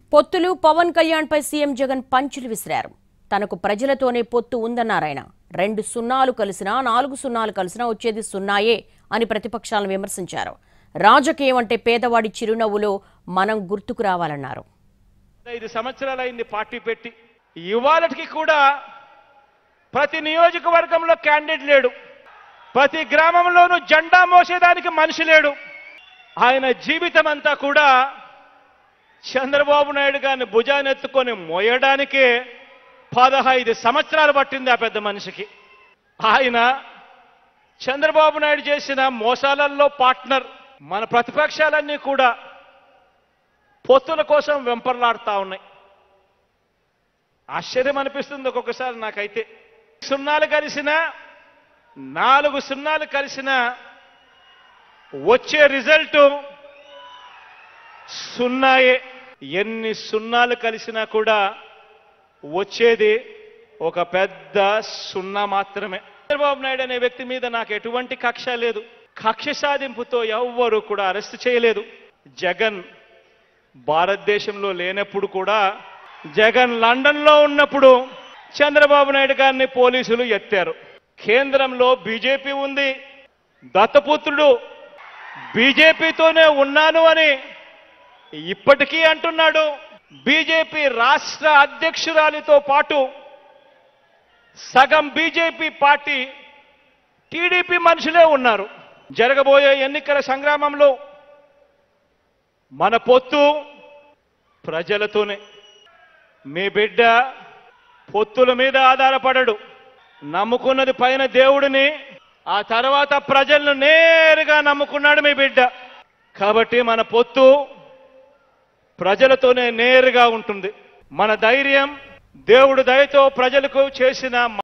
పొత్తులు పవన్ కళ్యాణ్ పై సీఎం జగన్ పంచులు విసిరారు తనకు ప్రజలతోనే పొత్తు ఉందన్నారాయన రెండు సున్నాలు కలిసినా నాలుగు సున్నాలు కలిసినా వచ్చేది సున్నాయే అని ప్రతిపక్షాలను విమర్శించారు రాజకీయం అంటే పేదవాడి చిరునవ్వులో మనం గుర్తుకు రావాలన్నారు ఐదు సంవత్సరాలు అయింది పార్టీ పెట్టి ఇవాళకి కూడా ప్రతి నియోజకవర్గంలో క్యాండిడేట్ లేడు ప్రతి గ్రామంలోనూ జెండా మోసేదానికి మనిషి లేడు ఆయన జీవితం అంతా కూడా చంద్రబాబు నాయుడు గారిని భుజానెత్తుకొని మోయడానికే పదహైదు సంవత్సరాలు పట్టింది ఆ పెద్ద మనిషికి ఆయన చంద్రబాబు నాయుడు చేసిన మోసాలల్లో పార్ట్నర్ మన ప్రతిపక్షాలన్నీ కూడా పొత్తుల కోసం వెంపర్లాడుతా ఉన్నాయి ఆశ్చర్యం అనిపిస్తుంది ఒక్కొక్కసారి నాకైతే సున్నాలు కలిసిన నాలుగు సున్నాలు కలిసిన వచ్చే రిజల్ట్ సున్నాయే ఎన్ని సున్నాలు కలిసినా కూడా వచ్చేది ఒక పెద్ద సున్నా మాత్రమే చంద్రబాబు నాయుడు అనే వ్యక్తి మీద నాకు ఎటువంటి కక్ష లేదు కక్ష సాధింపుతో ఎవ్వరూ కూడా అరెస్ట్ చేయలేదు జగన్ భారతదేశంలో లేనప్పుడు కూడా జగన్ లండన్లో ఉన్నప్పుడు చంద్రబాబు నాయుడు గారిని పోలీసులు ఎత్తారు కేంద్రంలో బీజేపీ ఉంది దత్తపుత్రుడు బీజేపీతోనే ఉన్నాను అని ఇప్పటికీ అంటున్నాడు బీజేపీ రాష్ట్ర అధ్యక్షురాలితో పాటు సగం బీజేపీ పార్టీ టీడీపీ మనుషులే ఉన్నారు జరగబోయే ఎన్నికల సంగ్రామంలో మన పొత్తు ప్రజలతోనే మీ బిడ్డ పొత్తుల మీద ఆధారపడడు నమ్ముకున్నది పైన దేవుడిని ఆ తర్వాత ప్రజలను నేరుగా నమ్ముకున్నాడు మీ బిడ్డ కాబట్టి మన పొత్తు ప్రజలతోనే నేరుగా ఉంటుంది మన ధైర్యం దేవుడు దయతో ప్రజలకు చేసిన